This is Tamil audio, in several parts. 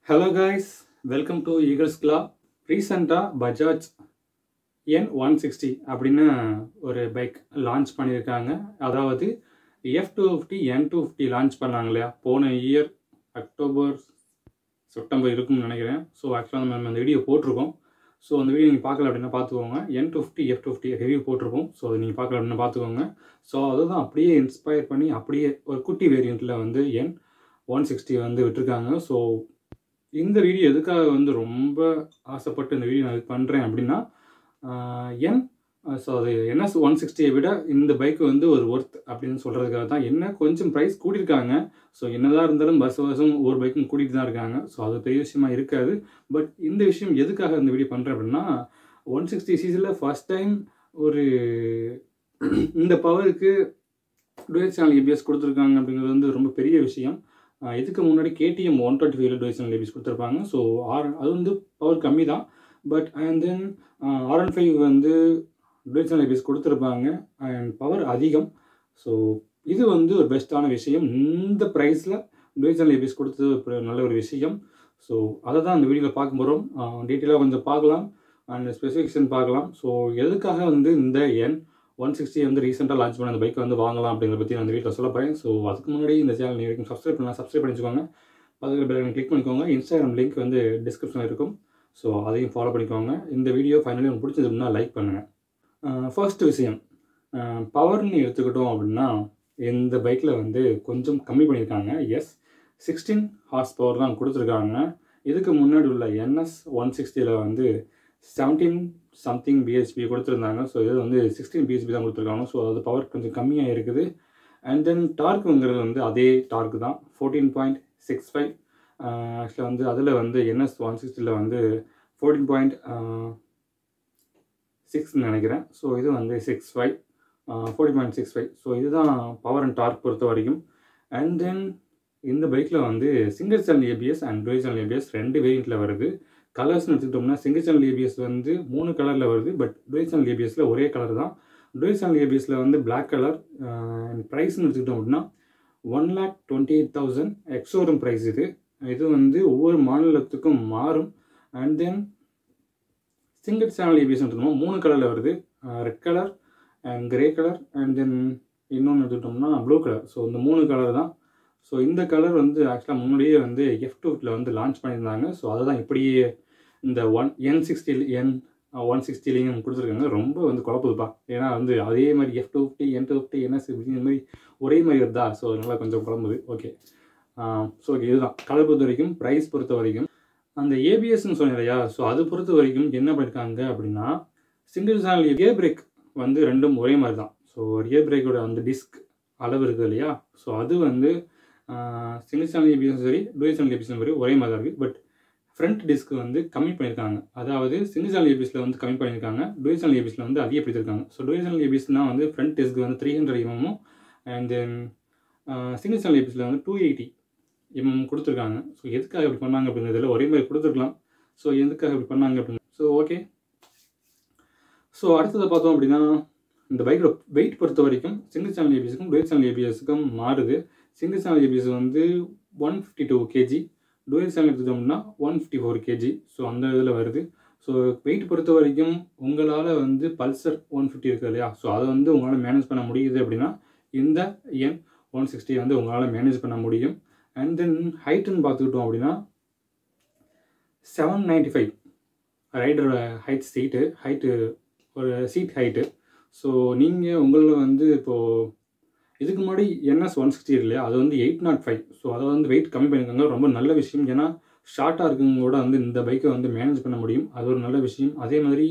hello guys welcome to Eagles claw ரீசெண்டாக பஜாஜ் என் ஒன் சிக்ஸ்டி அப்படின்னு ஒரு பைக் லான்ச் பண்ணியிருக்காங்க அதாவது F two fifty N two fifty launch பண்ணாங்க இல்லையா போன இயர் அக்டோபர் செப்டம்பர் இருக்கும்னு நினைக்கிறேன் ஸோ ஆக்சுவலாக நம்ம அந்த வீடியோ போட்டிருக்கோம் ஸோ அந்த வீடியோ நீங்கள் பார்க்கல அப்படின்னா பார்த்துக்கோங்க N two fifty F two fifty review போட்டிருக்கோம் ஸோ அதை நீங்கள் பார்க்கல அப்படின்னா பார்த்துக்கோங்க ஸோ அதுதான் அப்படியே இன்ஸ்பயர் பண்ணி அப்படியே ஒரு குட்டி வேரியண்ட்டில் வந்து என் ஒன் சிக்ஸ்டி வந்து விட்டுருக்காங்க ஸோ இந்த வீடியோ எதுக்காக வந்து ரொம்ப ஆசைப்பட்டு இந்த வீடியோ நான் இது பண்ணுறேன் அப்படின்னா என் ஸோ அது என்எஸ் ஒன் சிக்ஸ்டியை விட இந்த பைக் வந்து ஒரு ஒர்த் அப்படின்னு சொல்கிறதுக்காக தான் என்ன கொஞ்சம் ப்ரைஸ் கூட்டியிருக்காங்க ஸோ என்னதான் இருந்தாலும் வருஷ வருஷம் ஒவ்வொரு பைக்கும் கூட்டிகிட்டு தான் இருக்காங்க ஸோ அது பெரிய விஷயமா இருக்காது பட் இந்த விஷயம் எதுக்காக இந்த வீடியோ பண்ணுறேன் அப்படின்னா ஒன் சிக்ஸ்டி சிசியில் ஃபஸ்ட் டைம் ஒரு இந்த பவருக்கு டுவெல் சேனல் ஏபிஎஸ் கொடுத்துருக்காங்க அப்படிங்கிறது வந்து ரொம்ப பெரிய விஷயம் இதுக்கு முன்னாடி கேடிஎம் ஒன் டுவெண்ட்டி ஃபைவ்ல டுவெல் சேனல் ஏபிஎஸ் கொடுத்துருப்பாங்க ஸோ ஆர் அது வந்து பவர் கம்மி தான் but and then R one five வந்து டுவெல் சேனல் ஏபிஎஸ் கொடுத்துருப்பாங்க அண்ட் பவர் அதிகம் ஸோ இது வந்து ஒரு பெஸ்ட்டான விஷயம் இந்த ப்ரைஸில் டுவெல் சேனல் ஏபிஎஸ் கொடுத்தது ஒரு நல்ல ஒரு விஷயம் ஸோ அதை தான் அந்த வீடியோவில் பார்க்க போகிறோம் டீட்டெயிலாக கொஞ்சம் பார்க்கலாம் அண்ட் ஸ்பெசிஃபிகேஷன் பார்க்கலாம் ஸோ எதுக்காக வந்து இந்த என் ஒன் சிக்ஸ்டி வந்து ரீசெண்டாக லான்ச் பண்ண அந்த பைக்கை வந்து வாங்கலாம் அப்படிங்கிற பற்றி நான் அந்த வீட்டில் சொல்ல போகிறேன் ஸோ அதுக்கு முன்னாடி இந்த சேனல் நீங்கள் வரைக்கும் சப்ஸ்கிரைப் பண்ணலாம் சப்ஸ்கிரைப் பண்ணிக்கோங்க பக்கத்தில் பெல் கிளிக் பண்ணிக்கோங்க இன்ஸ்டாகிராம் லிங்க் வந்து டிஸ்கிரிப்ஷனில் இருக்கும் ஸோ அதையும் ஃபாலோ பண்ணிக்கோங்க இந்த வீடியோ ஃபைனலி உங்களுக்கு பிடிச்சது அப்படின்னா லைக் பண்ணுங்கள் ஃபர்ஸ்ட் விஷயம் பவர்னு எடுத்துக்கிட்டோம் அப்படின்னா இந்த பைக்கில் வந்து கொஞ்சம் கம்மி பண்ணியிருக்காங்க எஸ் சிக்ஸ்டீன் ஹார்ஸ் பவர் தான் கொடுத்துருக்காங்க இதுக்கு முன்னாடி உள்ள என்எஸ் ஒன் சிக்ஸ்டியில் வந்து செவன்டீன் சம்திங் பிஹெச்பி கொடுத்துருந்தாங்க ஸோ இது வந்து சிக்ஸ்டீன் பிஹெச்பி தான் கொடுத்துருக்காங்க ஸோ அது பவர் கொஞ்சம் கம்மியாக இருக்குது அண்ட் தென் டார்க்குங்கிறது வந்து அதே டார்க் தான் ஃபோர்டீன் பாயிண்ட் சிக்ஸ் ஃபைவ் ஆக்சுவலாக வந்து அதில் வந்து என்எஸ் ஒன் சிக்ஸ்டியில் வந்து ஃபோர்டீன் பாயிண்ட் சிக்ஸ்னு நினைக்கிறேன் ஸோ இது வந்து six five forty point six five so இதுதான் பவர் அண்ட் டார்க் பொறுத்த வரைக்கும் அண்ட் தென் இந்த பைக்கில் வந்து single channel ABS and dual channel ABS ரெண்டு வேரியண்ட்டில் வருது கலர்ஸ்னு எடுத்துக்கிட்டோம்னா சிங்கிள் சேனல் ஏபிஎஸ் வந்து மூணு கலரில் வருது பட் டுவெல் சேனல் ஏபிஎஸில் ஒரே கலர் தான் டுவெல் சேனல் ஏபிஎஸில் வந்து பிளாக் கலர் ப்ரைஸ்னு எடுத்துக்கிட்டோம் அப்படின்னா one lakh twenty eight thousand ex showroom price இது இது வந்து ஒவ்வொரு மாநிலத்துக்கும் மாறும் and then single channel ABS எடுத்துக்கிட்டோம்னா மூணு கலரில் வருது red colour and grey colour and then இன்னொன்று எடுத்துக்கிட்டோம்னா ப்ளூ கலர் ஸோ இந்த மூணு கலர் தான் ஸோ இந்த கலர் வந்து ஆக்சுவலாக முன்னாடியே வந்து எஃப் டூவில் வந்து லான்ச் பண்ணியிருந்தாங்க ஸோ அதை தான் இப்படியே இந்த one N sixty N one சிக்ஸ்டிலையும் கொடுத்துருக்காங்க ரொம்ப வந்து குழப்புதுப்பா ஏன்னா வந்து அதே மாதிரி F two fifty N two fifty NS இந்த மாதிரி ஒரே மாதிரி வருதா ஸோ அதனால் கொஞ்சம் குழம்புது ஓகே ஸோ ஓகே இதுதான் கலர் பொறுத்த வரைக்கும் ப்ரைஸ் பொறுத்த வரைக்கும் அந்த ஏபிஎஸ்ன்னு சொன்னேன் இல்லையா ஸோ அது பொறுத்த வரைக்கும் என்ன பண்ணியிருக்காங்க அப்படின்னா சிங்கிள் சேனல் ஏ பிரேக் வந்து ரெண்டும் ஒரே மாதிரி தான் ஸோ ரியர் பிரேக்கோட அந்த டிஸ்க் அளவு இருக்குது இல்லையா ஸோ அது வந்து சிங்கிள் சேனல் ஏபிஎஸ் சரி டூயல் சேனல் ஏபிஎஸ் சரி ஒரே மாதிரி தான் இருக்குது பட் ஃப்ரண்ட் டிஸ்க் வந்து கம்மி பண்ணியிருக்காங்க அதாவது சிங்கிள் சேனல் ஏபிஎஸில் வந்து கம்மி பண்ணியிருக்காங்க டூயல் சேனல் ஏபிஎஸில் வந்து அதிகப்படுத்திருக்காங்க ஸோ டூயல் சேனல் ஏபிஎஸ்னால் வந்து ஃப்ரண்ட் டிஸ்க் வந்து த்ரீ ஹண்ட்ரட் எம்எம்மும் அண்ட் தென் சிங்கிள் சேனல் ஏபிஎஸில் வந்து டூ எயிட்டி எம்எம் கொடுத்துருக்காங்க ஸோ எதுக்காக இப்படி பண்ணாங்க அப்படிங்கிறதுல ஒரே மாதிரி கொடுத்துருக்கலாம் ஸோ எதுக்காக இப்படி பண்ணாங்க அப்படின்னு ஸோ ஓகே ஸோ அடுத்ததை பார்த்தோம் அப்படின்னா இந்த பைக்கோட வெயிட் பொறுத்த வரைக்கும் சிங்கிள் சேனல் ஏபிஎஸ்க்கும் டூயல் சேனல் ஏபிஎஸ்க்கும் மாறுது சிங்கிள் சேனல் ஏபிஎஸ் வந்து one fifty two KG dual channel எடுத்துட்டோம்னா one fifty four KG so அந்த இதில் வருது ஸோ வெயிட் பொறுத்த வரைக்கும் உங்களால் வந்து பல்சர் ஒன் ஃபிஃப்டி இருக்குது இல்லையா ஸோ அதை வந்து உங்களால் மேனேஜ் பண்ண முடியுது அப்படின்னா இந்த என் ஒன் சிக்ஸ்டி வந்து உங்களால் மேனேஜ் பண்ண முடியும் அண்ட் தென் ஹைட்டுன்னு பார்த்துக்கிட்டோம் அப்படின்னா செவன் நைன்டி ஃபைவ் ரைடரோட ஹைட் சீட்டு ஹைட்டு ஒரு சீட் ஹைட்டு ஸோ நீங்கள் உங்களில் வந்து இப்போது இதுக்கு முன்னாடி என்எஸ் ஒன் சிக்ஸ்டி இல்லையா அது வந்து எயிட் நாட் ஃபைவ் ஸோ அதை வந்து வெயிட் கம்மி பண்ணியிருக்காங்க ரொம்ப நல்ல விஷயம் ஏன்னா ஷார்ட்டாக இருக்கவங்க கூட வந்து இந்த பைக்கை வந்து மேனேஜ் பண்ண முடியும் அது ஒரு நல்ல விஷயம் அதே மாதிரி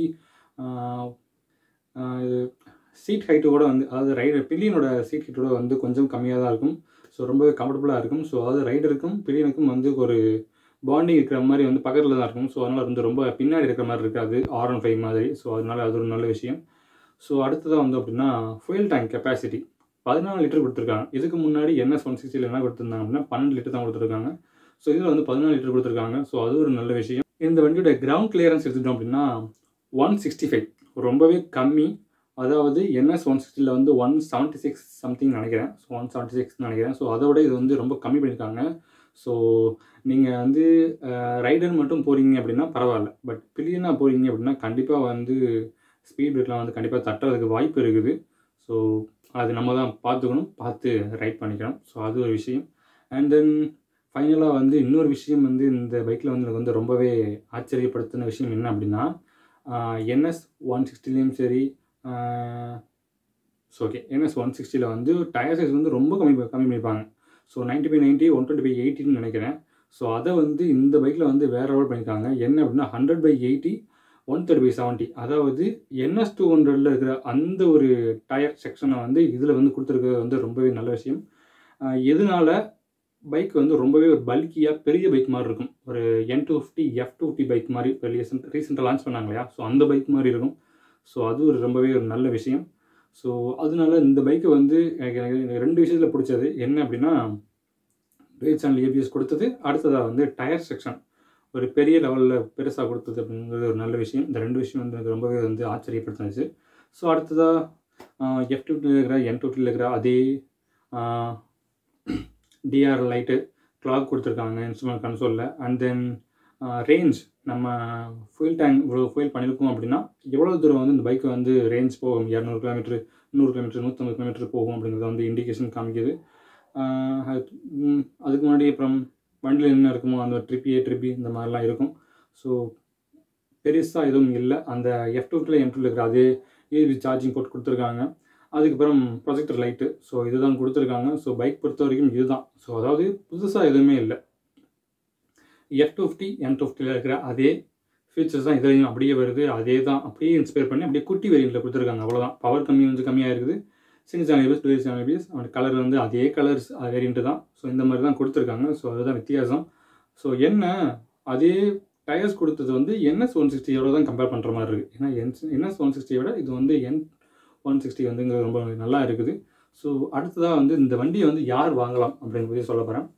இது சீட் ஹைட்டு கூட வந்து அதாவது ரைடர் பில்லியனோட சீட் ஹைட்டோட வந்து கொஞ்சம் கம்மியாக தான் இருக்கும் ஸோ ரொம்பவே கம்ஃபர்டபுளாக இருக்கும் ஸோ அதாவது ரைடருக்கும் பில்லியனுக்கும் வந்து ஒரு பாண்டிங் இருக்கிற மாதிரி வந்து பக்கத்தில் தான் இருக்கும் ஸோ அதனால் வந்து ரொம்ப பின்னாடி இருக்கிற மாதிரி இருக்காது ஆர் ஒன் ஃபைவ் மாதிரி ஸோ அதனால் அது ஒரு நல்ல விஷயம் ஸோ அடுத்ததாக வந்து அப்படின்னா ஃபுயல் டேங்க் கெப்பாசிட்டி பதினாலு லிட்டர் கொடுத்துருக்காங்க இதுக்கு முன்னாடி என்எஸ் ஒன் சிக்ஸ்டியில் என்ன கொடுத்துருந்தாங்க அப்படின்னா பன்னெண்டு லிட்டர் தான் கொடுத்துருக்காங்க ஸோ இதில் வந்து பதினாலு லிட்டர் கொடுத்துருக்காங்க ஸோ அது ஒரு நல்ல விஷயம் இந்த வண்டியோட கிரவுண்ட் கிளியரன்ஸ் எடுத்துட்டோம் அப்படின்னா ஒன் சிக்ஸ்டி ஃபைவ் ரொம்பவே கம்மி அதாவது என்எஸ் ஒன் சிக்ஸ்டியில் வந்து ஒன் செவன்ட்டி சிக்ஸ் சம்திங் நினைக்கிறேன் ஸோ ஒன் செவன்ட்டி சிக்ஸ் நினைக்கிறேன் ஸோ அதோட இது வந்து ரொம்ப கம்மி பண்ணியிருக்காங்க ஸோ நீங்கள் வந்து ரைடர் மட்டும் போகிறீங்க அப்படின்னா பரவாயில்ல பட் பில்லியனாக போகிறீங்க அப்படின்னா கண்டிப்பாக வந்து ஸ்பீட் பிரேக்லாம் வந்து கண்டிப்பாக தட்டுறதுக்கு வாய்ப்பு இருக்குது ஸோ அது நம்ம தான் பார்த்துக்கணும் பார்த்து ரைட் பண்ணிக்கணும் ஸோ அது ஒரு விஷயம் அண்ட் தென் ஃபைனலாக வந்து இன்னொரு விஷயம் வந்து இந்த பைக்கில் வந்து எனக்கு வந்து ரொம்பவே ஆச்சரியப்படுத்தின விஷயம் என்ன அப்படின்னா என்எஸ் ஒன் சிக்ஸ்டிலையும் சரி ஸோ ஓகே என்எஸ் ஒன் சிக்ஸ்டியில் வந்து டயர் சைஸ் வந்து ரொம்ப கம்மி ப- கம்மி பண்ணியிருப்பாங்க so ninety five ninety one twenty by எயிட்டின்னு நினைக்கிறேன் ஸோ அதை வந்து இந்த பைக்கில் வந்து வேற லெவல் பண்ணியிருக்காங்க என்ன அப்படின்னா hundred by eighty one thirty by seventy அதாவது என்எஸ் டூ ஹண்ட்ரடில் இருக்கிற அந்த ஒரு டயர் செக்ஷனை வந்து இதில் வந்து கொடுத்துருக்கிறது வந்து ரொம்பவே நல்ல விஷயம் ஆஹ் எதனால பைக் வந்து ரொம்பவே ஒரு பல்கியாக பெரிய பைக் மாதிரி இருக்கும் ஒரு N two fifty F two fifty bike மாதிரி இப்போ ரீசெண்ட் ரீசெண்டாக லான்ச் பண்ணாங்க இல்லையா ஸோ அந்த பைக் மாதிரி இருக்கும் ஸோ அது ஒரு ரொம்பவே ஒரு நல்ல விஷயம் ஸோ அதனால இந்த பைக்கை வந்து எனக்கு எனக்கு எனக்கு ரெண்டு விஷயத்தில் பிடிச்சது என்ன அப்படின்னா ரேட் சேனல் ஏபிஎஸ் கொடுத்தது அடுத்ததாக வந்து டயர் செக்ஷன் ஒரு பெரிய லெவலில் பெருசாக கொடுத்தது அப்படிங்கிறது ஒரு நல்ல விஷயம் இந்த ரெண்டு விஷயம் வந்து எனக்கு ரொம்பவே வந்து ஆச்சரியப்படுத்துனுச்சு ஸோ அடுத்ததாக எஃப் டூட்டியில் இருக்கிற என் டூட்டியில் இருக்கிற அதே டிஆர் லைட்டு கிளாக் கொடுத்துருக்காங்க இன்ஸ்ட்ருமெண்ட் கன்சோலில் அண்ட் தென் ரேஞ்ச் நம்ம ஃபுல் டேங்க் இவ்வளோ ஃபுல் பண்ணியிருக்கோம் அப்படின்னா எவ்வளோ தூரம் வந்து இந்த பைக் வந்து ரேஞ்ச் போகும் இரநூறு கிலோமீட்டர் நூறு கிலோமீட்டர் நூற்றம்பது கிலோமீட்டர் போகும் அப்படிங்கிறத வந்து இண்டிகேஷன் காமிக்குது ஆஹ் அது- ம், அதுக்கு முன்னாடி அப்புறம் வண்டியில் என்ன இருக்குமோ அந்த ட்ரிப் ஏ ட்ரிப் இந்த மாதிரிலாம் இருக்கும் ஸோ பெருசாக எதுவும் இல்லை அந்த எஃப் டூட்டில் எம் டூவில் இருக்கிற அதே ஏபி சார்ஜிங் போட்டு கொடுத்துருக்காங்க அதுக்கப்புறம் ப்ரொஜெக்டர் லைட்டு ஸோ இதுதான் கொடுத்துருக்காங்க ஸோ பைக் பொறுத்த வரைக்கும் இதுதான் ஸோ அதாவது புதுசாக எதுவுமே இல்லை F two fifty M two ஃபிஃப்டியில் இருக்கிற அதே ஃபீச்சர்ஸ் தான் இதுலையும் அப்படியே வருது அதே தான் அப்படியே இன்ஸ்பயர் பண்ணி அப்படியே குட்டி வேரியண்ட்டில் கொடுத்துருக்காங்க அவ்வளோதான் பவர் கம்மி வந்து கம்மியாக இருக்குது single channel ABS two channel ABS அவன் கலர் வந்து அதே கலர்ஸ் வேரியண்ட்டு தான் ஸோ இந்த மாதிரி தான் கொடுத்துருக்காங்க ஸோ அதுதான் வித்தியாசம் ஸோ என்ன அதே டயர்ஸ் கொடுத்தது வந்து என்எஸ் ஒன் சிக்ஸ்டியோட தான் கம்பேர் பண்ணுற மாதிரி இருக்குது ஏன்னா என் என்எஸ் ஒன் சிக்ஸ்டியோட இது வந்து என் ஒன் சிக்ஸ்டி வந்துங்க ரொம்ப நல்லா இருக்குது ஸோ அடுத்ததாக வந்து இந்த வண்டியை வந்து யார் வாங்கலாம் அப்படிங்கிற பற்றி சொல்ல போகிறேன்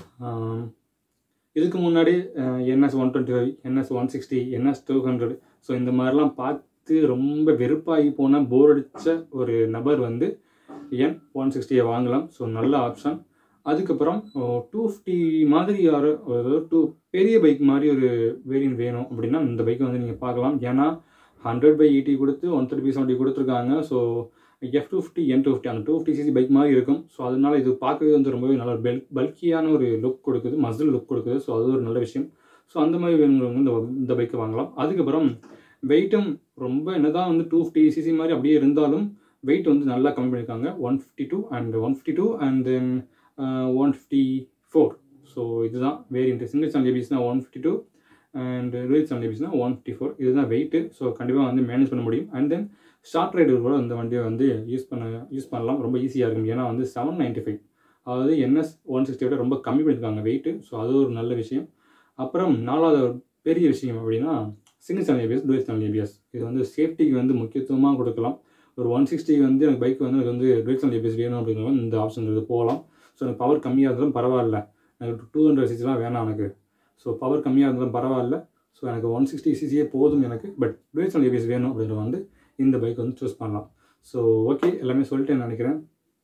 இதுக்கு முன்னாடி NS one twenty five NS one sixty NS two hundred so இந்த மாதிரிலாம் பார்த்து ரொம்ப வெறுப்பாகி போன போர் அடித்த ஒரு நபர் வந்து என் ஒன் சிக்ஸ்டியை வாங்கலாம் ஸோ நல்ல ஆப்ஷன் அதுக்கப்புறம் டூ ஃபிஃப்டி மாதிரி யாரோ அதாவது டூ பெரிய பைக் மாதிரி ஒரு வேரியன்ட் வேணும் அப்படின்னா இந்த பைக்கை வந்து நீங்கள் பார்க்கலாம் ஏன்னா ஹண்ட்ரட் பை எயிட்டி கொடுத்து ஒன் தேர்ட்டி பை செவன்ட்டி கொடுத்துருக்காங்க so F two fifty N two fifty அந்த டூ ஃபிஃப்டி சிசி பைக் மாதிரி இருக்கும் ஸோ அதனால இது பார்க்கவே வந்து ரொம்பவே நல்ல பெல் பல்கியான ஒரு லுக் கொடுக்குது மசில் லுக் கொடுக்குது ஸோ அது ஒரு நல்ல விஷயம் ஸோ அந்த மாதிரி வேணுங்கிறவங்க இந்த இந்த பைக்கை வாங்கலாம் அதுக்கப்புறம் வெயிட்டும் ரொம்ப என்னதான் வந்து டூ ஃபிஃப்டி சிசி மாதிரி அப்படியே இருந்தாலும் வெயிட் வந்து நல்லா கம்மி பண்ணியிருக்காங்க one fifty two and one fifty two and then one fifty four so இதுதான் வேரியன்ட் சிங்கிள் சேனல் ஏபிஸ்னா one fifty two and dual channel ஏபிஸ்னா ஒன் ஃபிஃப்டி ஃபோர் இதுதான் வெயிட்டு ஸோ கண்டிப்பாக வந்து மேனேஜ் பண்ண முடியும் அண்ட் தென் ஷார்ட் ரைடர் கூட இந்த வண்டியை வந்து யூஸ் பண்ண யூஸ் பண்ணலாம் ரொம்ப ஈஸியாக இருக்கும் ஏன்னா வந்து செவன் நைன்ட்டி ஃபைவ் அதாவது என்எஸ் ஒன் சிக்ஸ்டியோட ரொம்ப கம்மி பண்ணியிருக்காங்க வெயிட்டு ஸோ அது ஒரு நல்ல விஷயம் அப்புறம் நாலாவது ஒரு பெரிய விஷயம் அப்படின்னா single channel ABS dual channel ABS இது வந்து சேஃப்டிக்கு வந்து முக்கியத்துவமாக கொடுக்கலாம் ஒரு ஒன் சிக்ஸ்டி வந்து எனக்கு பைக் வந்து எனக்கு வந்து டுவெல் சேனல் ஏபிஎஸ் வேணும் அப்படிங்கிறவங்க இந்த ஆப்ஷன் இருக்குது போகலாம் ஸோ எனக்கு பவர் கம்மியாக இருந்தாலும் பரவாயில்ல எனக்கு டூ ஹண்ட்ரட் சிசிலாம் வேணாம் எனக்கு ஸோ பவர் கம்மியாக இருந்தாலும் பரவாயில்ல ஸோ எனக்கு ஒன் சிக்ஸ்டி சிசியே போதும் எனக்கு பட் டுவெல் சேனல் ஏபிஎஸ் வேணும் அப்படிங்கிற வந்து இந்த பைக் வந்து சூஸ் பண்ணலாம் ஸோ ஓகே எல்லாமே சொல்லிட்டேன்னு நினைக்கிறேன்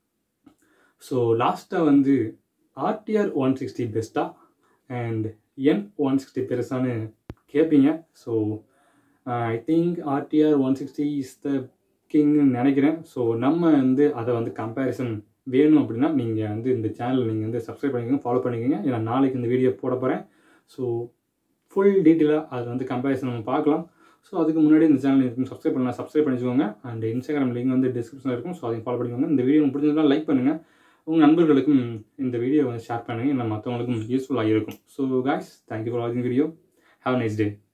ஸோ லாஸ்ட்டாக வந்து ஆர்டிஆர் ஒன் சிக்ஸ்டி பெஸ்ட்டா அண்ட் என் ஒன் சிக்ஸ்டி பெருசான்னு கேட்பீங்க so I think RTR one sixty is the கிங்னு நினைக்கிறேன் ஸோ நம்ம வந்து அதை வந்து கம்பேரிசன் வேணும் அப்படின்னா நீங்கள் வந்து இந்த சேனல் நீங்கள் வந்து சப்ஸ்கிரைப் பண்ணிக்கோங்க ஃபாலோ பண்ணிக்கோங்க ஏன்னா நாளைக்கு இந்த வீடியோ போட போகிறேன் ஸோ ஃபுல் டீட்டெயிலாக அதை வந்து கம்பேரிசன் நம்ம பார்க்கலாம் ஸோ அதுக்கு முன்னாடி இந்த சேனல் இருக்கும் சப்ஸ்கிரைப் பண்ணலாம் சப்ஸ்கிரைப் பண்ணிக்கோங்க அண்ட் இன்ஸ்டாகிராம் லிங்க் வந்து டிஸ்கிரிப்ஷனில் இருக்கும் ஸோ அதையும் ஃபாலோ பண்ணிக்கோங்க இந்த வீடியோ பிடிச்சிருந்தா லைக் பண்ணுங்கள் உங்கள் நண்பர்களுக்கும் இந்த வீடியோ வந்து ஷேர் பண்ணுங்கள் இல்லை மற்றவங்களுக்கும் யூஸ்ஃபுல்லாக இருக்கும் ஸோ காய்ஸ் தேங்க்யூ ஃபார் வாட்சிங் வீடியோ ஹாவ் நைஸ் டே